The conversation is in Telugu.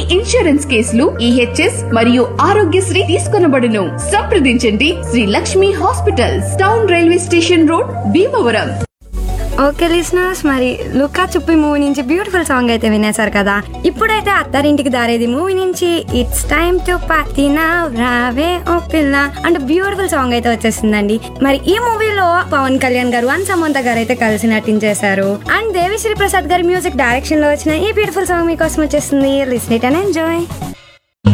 ఇన్సూరెన్స్ కేసులు ఈహెచ్ఎస్ మరియు ఆరోగ్యశ్రీ తీసుకొనబడును సంప్రదించండి Sri Lakshmi hospitals town railway station road Bhimavaram okay listeners మరి లుకా చుప్పి మూవీ నుంచి బ్యూటిఫుల్ సాంగ్ అయితే వినేశారు కదా ఇప్పుడైతే అత్తారింటికి దారేది మూవీ నుంచి ఇట్స్ టైమ్ టు పార్టీ నా రావే ఓ పిల్ల అండ్ బ్యూటిఫుల్ సాంగ్ అయితే వచ్చేసిందండి మరి ఈ మూవీలో పవన్ కళ్యాణ్ గారు అండ్ సమంత గారు అయితే కలిసి నటించేశారు అండ్ దేవిశ్రీ ప్రసాద్ గారి మ్యూజిక్ డైరెక్షన్ లో వచ్చిన ఈ బ్యూటిఫుల్ సాంగ్ మీకోసం వచ్చేసింది లిసన్ ఇట్ అండ్ ఎంజాయ్